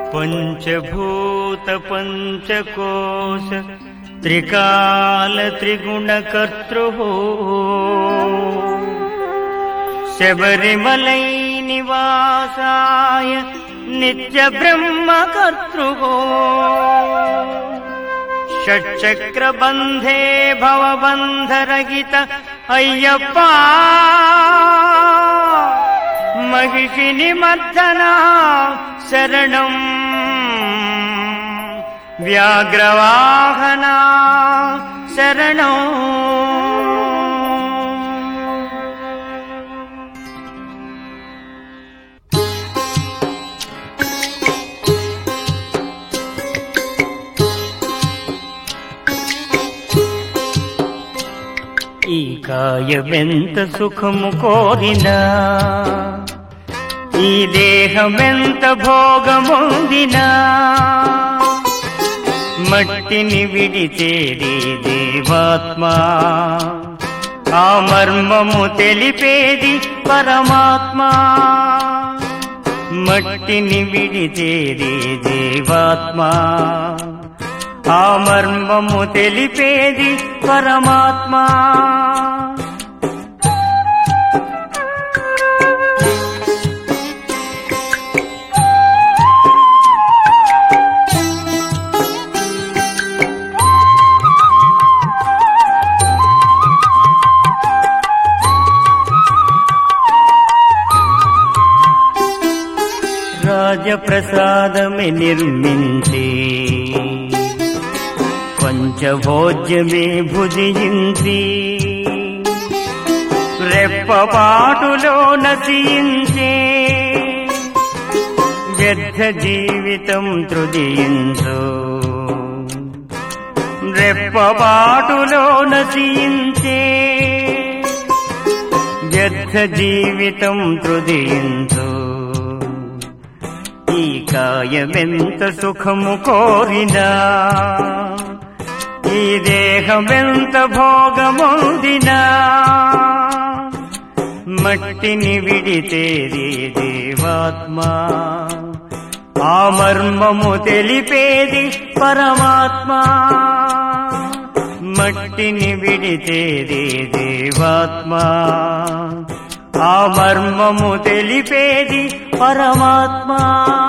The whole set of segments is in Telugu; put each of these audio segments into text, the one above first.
పంచభూత పంచకోశ త్రికాల త్రిగుణకర్తృ శబరిమలై నివాసాయ నిత్య బ్రహ్మకర్తృ షట్చక్రబంధే భవబంధరహిత అయ్యప్ప మహిషిని మర్దనా శరణం వ్యాఘ్రవాహనా శరణం ఈ కాయమెంత సుఖము కోరినా ఈ దేహమెంత భోగముందినా మట్టిని విడిచేది దేవాత్మా ఆ మర్మము తెలిపేది పరమాత్మా మట్టిని విడిచేది దేవాత్మా ఆ మర్మము తెలిపేది పరమాత్మా రాజప్రసాదమే నిర్మించి పంచభోజ్యమే భుజించి రెప్పపాటులో నశించే వ్యర్థ జీవితం తృదియించు రెప్పపాటులో నశించే వ్యర్థ జీవితం తృదియించు ఈ కాయమెంత సుఖము కోరినా ఈ దేహమెంత భోగమొందినా మట్టిని విడితేది దేవాత్మా ఆ మర్మము తెలిపేది పరమాత్మా మట్టిని విడితేది దేవాత్మా ఆ మర్మము తెలిపేది పరమాత్మా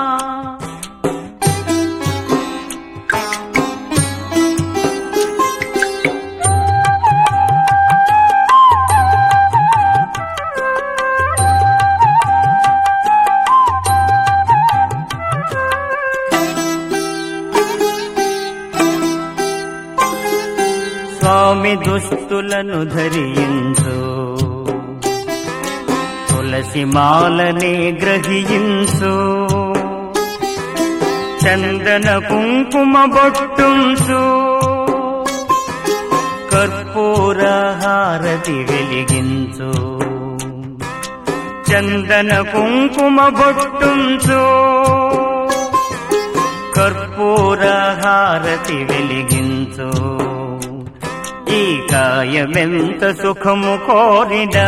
స్వామి దుస్తులను ధరించు తులసి మాలని గ్రహించు చందన కుంకుమ బొట్టుంచు కర్పూర హారతి వెలిగించు చందన కుంకుమ బొట్టుంచు కర్పూర హారతి వెలిగించు ఈ కాయమెంత సుఖము కోరినా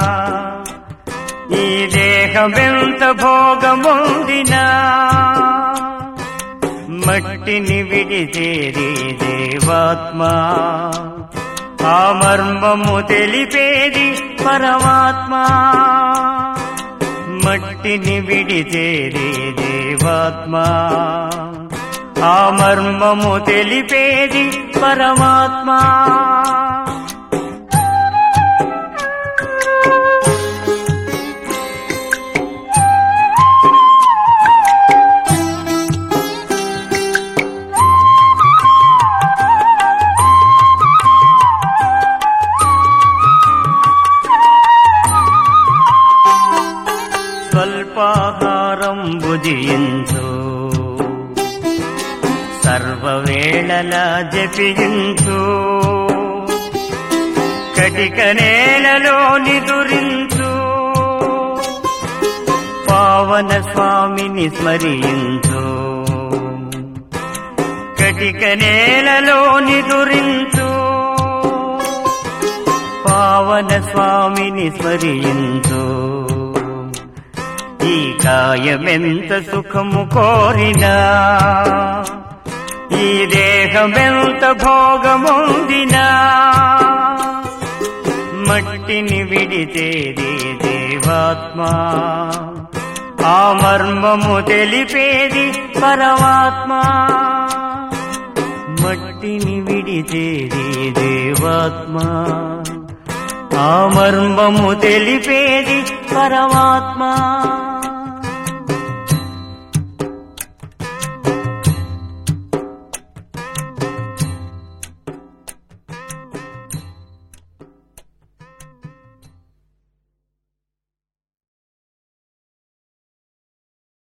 ఈ దేహమెంత భోగముందినా మట్టిని విడిచేరి దేవాత్మా ఆ మర్మము తెలిపేది పరమాత్మా మట్టిని విడిచేరి దేవాత్మా ఆ మర్మము తెలిపేది పరమాత్మా స్వల్పాహారం భుజించు సర్వవేళల జపించు కటిక నేలలో నిదురించు పావన స్వామిని స్మరించు కటిక నేలలో నిదురించు పావన స్వామిని స్మరించు ఈ కాయమెంత సుఖము కోరినా ఈ దేహమెంత భోగముందినా మట్టిని విడిచేది దేవాత్మ ఆ మర్మము తెలిపేది పరమాత్మ మట్టిని విడిచేది దేవాత్మ ఆ మర్మము తెలిపేది పరమాత్మ